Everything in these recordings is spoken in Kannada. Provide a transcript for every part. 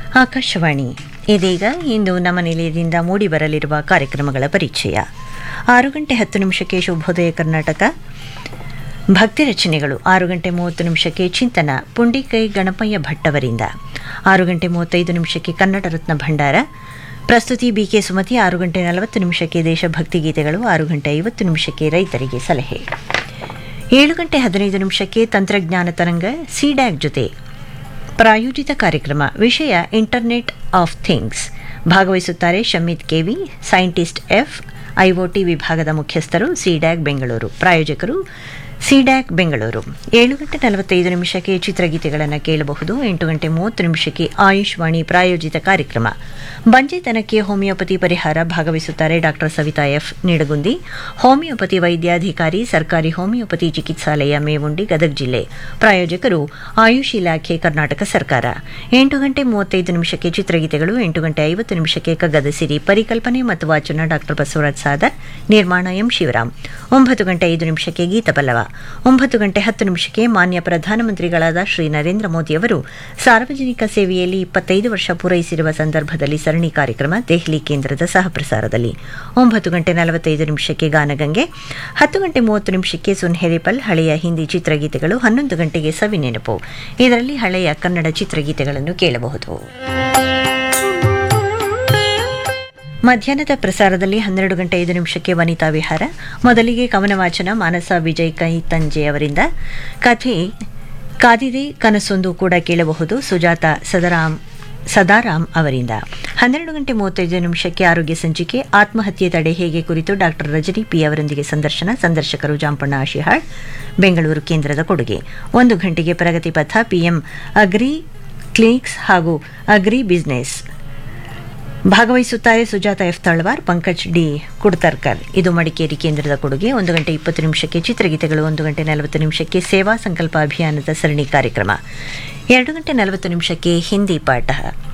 ಆಕಾಶವಾಣಿ ಇದೀಗ ಇಂದು ನಮ್ಮ ನಿಲಯದಿಂದ ಮೂಡಿಬರಲಿರುವ ಕಾರ್ಯಕ್ರಮಗಳ ಪರಿಚಯ ಆರು ಗಂಟೆ ಹತ್ತು ನಿಮಿಷಕ್ಕೆ ಶುಭೋದಯ ಕರ್ನಾಟಕ ಭಕ್ತಿ ರಚನೆಗಳು ಆರು ಗಂಟೆ ಮೂವತ್ತು ನಿಮಿಷಕ್ಕೆ ಚಿಂತನ ಪುಂಡಿಕೈ ಗಣಪಯ್ಯ ಭಟ್ಟವರಿಂದ ಆರು ಗಂಟೆ ಮೂವತ್ತೈದು ನಿಮಿಷಕ್ಕೆ ಕನ್ನಡ ರತ್ನ ಭಂಡಾರ ಪ್ರಸ್ತುತಿ ಬಿಕೆ ಸುಮತಿ ಆರು ಗಂಟೆ ನಲವತ್ತು ನಿಮಿಷಕ್ಕೆ ದೇಶಭಕ್ತಿ ಗೀತೆಗಳು ಆರು ಗಂಟೆ ಐವತ್ತು ನಿಮಿಷಕ್ಕೆ ರೈತರಿಗೆ ಸಲಹೆ ಏಳು ಗಂಟೆ ಹದಿನೈದು ನಿಮಿಷಕ್ಕೆ ತಂತ್ರಜ್ಞಾನ ತರಂಗ ಸಿಡ್ಯಾಕ್ ಜೊತೆ ಪ್ರಾಯೋಜಿತ ಕಾರ್ಯಕ್ರಮ ವಿಷಯ ಇಂಟರ್ನೆಟ್ ಆಫ್ ಥಿಂಗ್ಸ್ ಭಾಗವಹಿಸುತ್ತಾರೆ Shamit KV scientist F IOT ವಿಭಾಗದ ಮುಖ್ಯಸ್ಥರು ಸಿಡ್ಯಾಕ್ ಬೆಂಗಳೂರು ಪ್ರಾಯೋಜಕರು ಸಿಡ್ಯಾಕ್ ಬೆಂಗಳೂರು ಏಳು ಗಂಟೆ ನಲವತ್ತೈದು ನಿಮಿಷಕ್ಕೆ ಚಿತ್ರಗೀತೆಗಳನ್ನು ಕೇಳಬಹುದು ಎಂಟು ಗಂಟೆ ಮೂವತ್ತು ನಿಮಿಷಕ್ಕೆ ಆಯುಷ್ ವಾಣಿ ಪ್ರಾಯೋಜಿತ ಕಾರ್ಯಕ್ರಮ ಬಂಜೆತನಕ್ಕೆ ಹೋಮಿಯೋಪತಿ ಪರಿಹಾರ ಭಾಗವಹಿಸುತ್ತಾರೆ doctor Savitha F Nidagundi homeopathy ವೈದ್ಯಾಧಿಕಾರಿ ಸರ್ಕಾರಿ ಹೋಮಿಯೋಪತಿ ಚಿಕಿತ್ಸಾಲಯ ಮೇವುಂಡಿ ಗದಗ ಜಿಲ್ಲೆ ಪ್ರಾಯೋಜಕರು ಆಯುಷ್ ಇಲಾಖೆ ಕರ್ನಾಟಕ ಸರ್ಕಾರ ಎಂಟು ಗಂಟೆ ಮೂವತ್ತೈದು ನಿಮಿಷಕ್ಕೆ ಚಿತ್ರಗೀತೆಗಳು ಎಂಟು ಗಂಟೆ ಐವತ್ತು ನಿಮಿಷಕ್ಕೆ ಕಗ್ಗದ ಸಿರಿ ಪರಿಕಲ್ಪನೆ ಮತ್ತು ವಾಚನ ಡಾಕ್ಟರ್ ಬಸವರಾಜ್ ಸಾದರ್ ನಿರ್ಮಾಣ ಎಂ ಶಿವರಾಮ್ ಒಂಬತ್ತು ಗಂಟೆ ಐದು ನಿಮಿಷಕ್ಕೆ ಗೀತಪಲ್ಲವ ಒಂಬತ್ತು ಗಂಟೆ ಹತ್ತು ನಿಮಿಷಕ್ಕೆ ಮಾನ್ಯ ಪ್ರಧಾನಮಂತ್ರಿಗಳಾದ ಶ್ರೀ ನರೇಂದ್ರ ಮೋದಿಯವರು ಸಾರ್ವಜನಿಕ ಸೇವೆಯಲ್ಲಿ ಇಪ್ಪತ್ತೈದು ವರ್ಷ ಪೂರೈಸಿರುವ ಸಂದರ್ಭದಲ್ಲಿ ಸರಣಿ ಕಾರ್ಯಕ್ರಮ ದೆಹಲಿ ಕೇಂದ್ರದ ಸಹಪ್ರಸಾರದಲ್ಲಿ ಒಂಬತ್ತು ಗಂಟೆ ನಲವತ್ತೈದು ನಿಮಿಷಕ್ಕೆ ಗಾನಗಂಗೆ ಹತ್ತು ಗಂಟೆ ಮೂವತ್ತು ನಿಮಿಷಕ್ಕೆ ಸುನ್ಹೆರಿಪಲ್ ಹಳೆಯ ಹಿಂದಿ ಚಿತ್ರಗೀತೆಗಳು ಹನ್ನೊಂದು ಗಂಟೆಗೆ ಸವಿ ನೆನಪು ಇದರಲ್ಲಿ ಹಳೆಯ ಕನ್ನಡ ಚಿತ್ರಗೀತೆಗಳನ್ನು ಕೇಳಬಹುದು ಮಧ್ಯಾಹ್ನದ ಪ್ರಸಾರದಲ್ಲಿ ಹನ್ನೆರಡು ಗಂಟೆ ಐದು ನಿಮಿಷಕ್ಕೆ ವನಿತಾ ವಿಹಾರ ಮೊದಲಿಗೆ ಕವನ ವಾಚನ ಮಾನಸ ವಿಜಯ್ ಕೈ ತಂಜೆ ಅವರಿಂದ ಕಥೆ ಕಾದಿದೆ ಕನಸೊಂದು ಕೂಡ ಕೇಳಬಹುದು ಸುಜಾತ ಸದರಾಮ್ ಸದಾರಾಮ್ ಅವರಿಂದ ಹನ್ನೆರಡು ಗಂಟೆ ಮೂವತ್ತೈದು ನಿಮಿಷಕ್ಕೆ ಆರೋಗ್ಯ ಸಂಚಿಕೆ ಆತ್ಮಹತ್ಯೆ ತಡೆ ಹೇಗೆ ಕುರಿತು ಡಾಕ್ಟರ್ ರಜನಿ ಪಿ ಅವರೊಂದಿಗೆ ಸಂದರ್ಶನ ಸಂದರ್ಶಕರು ಜಾಂಪಣ್ಣ ಆಶಿಹಾಳ್ ಬೆಂಗಳೂರು ಕೇಂದ್ರದ ಕೊಡುಗೆ ಒಂದು ಗಂಟೆಗೆ Pragati Patha PM agri clinics ಹಾಗೂ ಅಗ್ರಿ ಬಿಸ್ನೆಸ್ ಭಾಗವಹಿಸುತ್ತಾರೆ ಸುಜಾತ ಎಫ್ ತಳವಾರ್ ಪಂಕಜ್ ಡಿ ಕುಡ್ತರ್ಕರ್ ಇದು ಮಡಿಕೇರಿ ಕೇಂದ್ರದ ಕೊಡುಗೆ ಒಂದು ಗಂಟೆ ಇಪ್ಪತ್ತು ನಿಮಿಷಕ್ಕೆ ಚಿತ್ರಗೀತೆಗಳು ಒಂದು ಗಂಟೆ ನಲವತ್ತು ನಿಮಿಷಕ್ಕೆ ಸೇವಾ ಸಂಕಲ್ಪ ಅಭಿಯಾನದ ಸರಣಿ ಕಾರ್ಯಕ್ರಮ ಎರಡು ಗಂಟೆ ನಲವತ್ತು ನಿಮಿಷಕ್ಕೆ ಹಿಂದಿ ಪಾಠ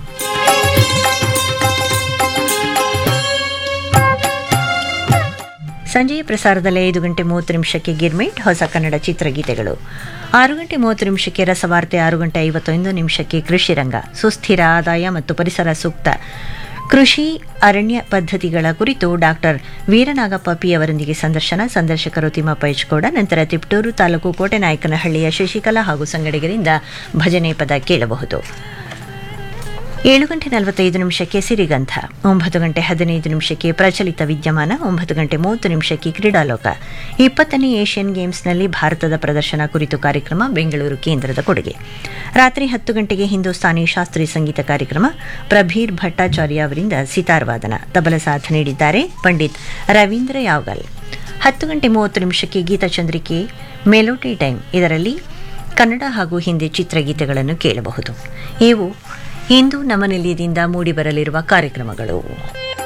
ಸಂಜೆಯ ಪ್ರಸಾರದಲ್ಲಿ ಐದು ಗಂಟೆ ಮೂವತ್ತು ನಿಮಿಷಕ್ಕೆ ಗಿರ್ಮಿಟ್ ಹೊಸ ಕನ್ನಡ ಚಿತ್ರಗೀತೆಗಳು ಆರು ಗಂಟೆ ಮೂವತ್ತು ನಿಮಿಷಕ್ಕೆ ರಸವಾರ್ತೆ ಆರು ಗಂಟೆ ಐವತ್ತೊಂದು ನಿಮಿಷಕ್ಕೆ ಕೃಷಿ ರಂಗ ಸುಸ್ಥಿರ ಆದಾಯ ಮತ್ತು ಪರಿಸರ ಸೂಕ್ತ ಕೃಷಿ ಅರಣ್ಯ ಪದ್ಧತಿಗಳ ಕುರಿತು ಡಾಕ್ಟರ್ ವೀರನಾಗಪ್ಪ ಪಿ ಅವರೊಂದಿಗೆ ಸಂದರ್ಶನ ಸಂದರ್ಶಕರು ತಿಮ್ಮಪ್ಪ ಎಚ್ಕೋಡ ನಂತರ ತಿಪ್ಟೂರು ತಾಲೂಕು ಕೋಟೆನಾಯಕನಹಳ್ಳಿಯ ಶಶಿಕಲಾ ಹಾಗೂ ಸಂಗಡಿಗರಿಂದ ಭಜನೆ ಪದ ಕೇಳಬಹುದು ಏಳು ಗಂಟೆ ನಲವತ್ತೈದು ನಿಮಿಷಕ್ಕೆ ಸಿರಿಗಂಧ ಒಂಬತ್ತು ಗಂಟೆ ಹದಿನೈದು ನಿಮಿಷಕ್ಕೆ ಪ್ರಚಲಿತ ವಿದ್ಯಮಾನ ಒಂಬತ್ತು ಗಂಟೆ ಮೂವತ್ತು ನಿಮಿಷಕ್ಕೆ ಕ್ರೀಡಾಲೋಕ ಇಪ್ಪತ್ತನೇ ಏಷ್ಯನ್ ಗೇಮ್ಸ್ನಲ್ಲಿ ಭಾರತದ ಪ್ರದರ್ಶನ ಕುರಿತು ಕಾರ್ಯಕ್ರಮ ಬೆಂಗಳೂರು ಕೇಂದ್ರದ ಕೊಡುಗೆ ರಾತ್ರಿ ಹತ್ತು ಗಂಟೆಗೆ ಹಿಂದೂಸ್ತಾನಿ ಶಾಸ್ತ್ರೀಯ ಸಂಗೀತ ಕಾರ್ಯಕ್ರಮ ಪ್ರಭೀರ್ ಭಟ್ಟಾಚಾರ್ಯ ಅವರಿಂದ ಸಿತಾರ್ ವಾದನ ತಬಲ ಸಾಥ್ ನೀಡಿದ್ದಾರೆ ಪಂಡಿತ್ ರವೀಂದ್ರ ಯಾವಗಲ್ ಹತ್ತು ಗಂಟೆ ಮೂವತ್ತು ನಿಮಿಷಕ್ಕೆ ಗೀತಚಂದ್ರಿಕೆ ಮೆಲೋಡಿ ಟೈಮ್ ಇದರಲ್ಲಿ ಕನ್ನಡ ಹಾಗೂ ಹಿಂದಿ ಚಿತ್ರಗೀತೆಗಳನ್ನು ಕೇಳಬಹುದು ಇವು ಇಂದು ನಮ್ಮ ನಿಲಯದಿಂದ ಮೂಡಿಬರಲಿರುವ ಕಾರ್ಯಕ್ರಮಗಳು